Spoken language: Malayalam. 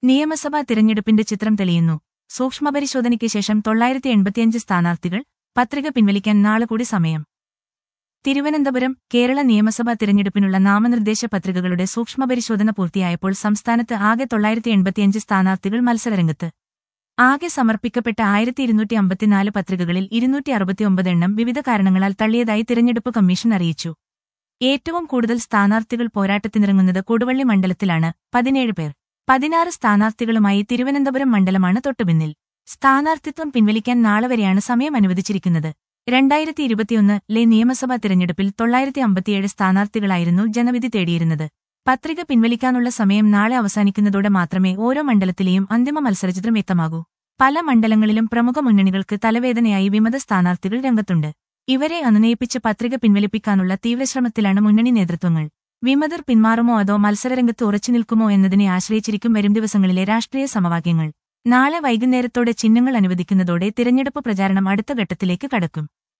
നിയമസഭാ തിരഞ്ഞെടുപ്പിന്റെ ചിത്രം തെളിയുന്നു സൂക്ഷ്മപരിശോധനയ്ക്ക് ശേഷം തൊള്ളായിരത്തി എൺപത്തിയഞ്ച് സ്ഥാനാർത്ഥികൾ പത്രിക പിൻവലിക്കാൻ നാളെ കൂടി സമയം തിരുവനന്തപുരം കേരള നിയമസഭാ തിരഞ്ഞെടുപ്പിനുള്ള നാമനിർദ്ദേശ പത്രികകളുടെ സൂക്ഷ്മപരിശോധന പൂർത്തിയായപ്പോൾ സംസ്ഥാനത്ത് ആകെ തൊള്ളായിരത്തി എൺപത്തിയഞ്ച് സ്ഥാനാർത്ഥികൾ മത്സരരംഗത്ത് ആകെ സമർപ്പിക്കപ്പെട്ട ആയിരത്തി ഇരുന്നൂറ്റി അമ്പത്തിനാല് പത്രികകളിൽ ഇരുന്നൂറ്റി അറുപത്തിയൊമ്പത് എണ്ണം വിവിധ കാരണങ്ങളാൽ തള്ളിയതായി തിരഞ്ഞെടുപ്പ് കമ്മീഷൻ അറിയിച്ചു ഏറ്റവും കൂടുതൽ സ്ഥാനാർത്ഥികൾ പോരാട്ടത്തിനിറങ്ങുന്നത് കൊടുവള്ളി മണ്ഡലത്തിലാണ് പതിനേഴ് പേർ പതിനാറ് സ്ഥാനാർത്ഥികളുമായി തിരുവനന്തപുരം മണ്ഡലമാണ് തൊട്ടുപിന്നിൽ സ്ഥാനാർത്ഥിത്വം പിൻവലിക്കാൻ നാളെ വരെയാണ് സമയം അനുവദിച്ചിരിക്കുന്നത് രണ്ടായിരത്തി ഇരുപത്തിയൊന്ന് ലെ നിയമസഭാ തിരഞ്ഞെടുപ്പിൽ തൊള്ളായിരത്തി അമ്പത്തിയേഴ് സ്ഥാനാർത്ഥികളായിരുന്നു ജനവിധി തേടിയിരുന്നത് പത്രിക പിൻവലിക്കാനുള്ള സമയം നാളെ അവസാനിക്കുന്നതോടെ മാത്രമേ ഓരോ മണ്ഡലത്തിലെയും അന്തിമ മത്സരചിത്രം വ്യക്തമാകൂ പല മണ്ഡലങ്ങളിലും പ്രമുഖ മുന്നണികൾക്ക് തലവേദനയായി വിമത സ്ഥാനാർത്ഥികൾ രംഗത്തുണ്ട് ഇവരെ അനുനയിപ്പിച്ച് പത്രിക പിൻവലിപ്പിക്കാനുള്ള തീവ്രശ്രമത്തിലാണ് മുന്നണി നേതൃത്വങ്ങൾ വിമതർ പിന്മാറുമോ അതോ മത്സരരംഗത്ത് ഉറച്ചുനിൽക്കുമോ എന്നതിനെ ആശ്രയിച്ചിരിക്കും വരും ദിവസങ്ങളിലെ രാഷ്ട്രീയ സമവാക്യങ്ങൾ നാളെ വൈകുന്നേരത്തോടെ ചിഹ്നങ്ങൾ അനുവദിക്കുന്നതോടെ തിരഞ്ഞെടുപ്പ് പ്രചാരണം അടുത്ത ഘട്ടത്തിലേക്ക് കടക്കും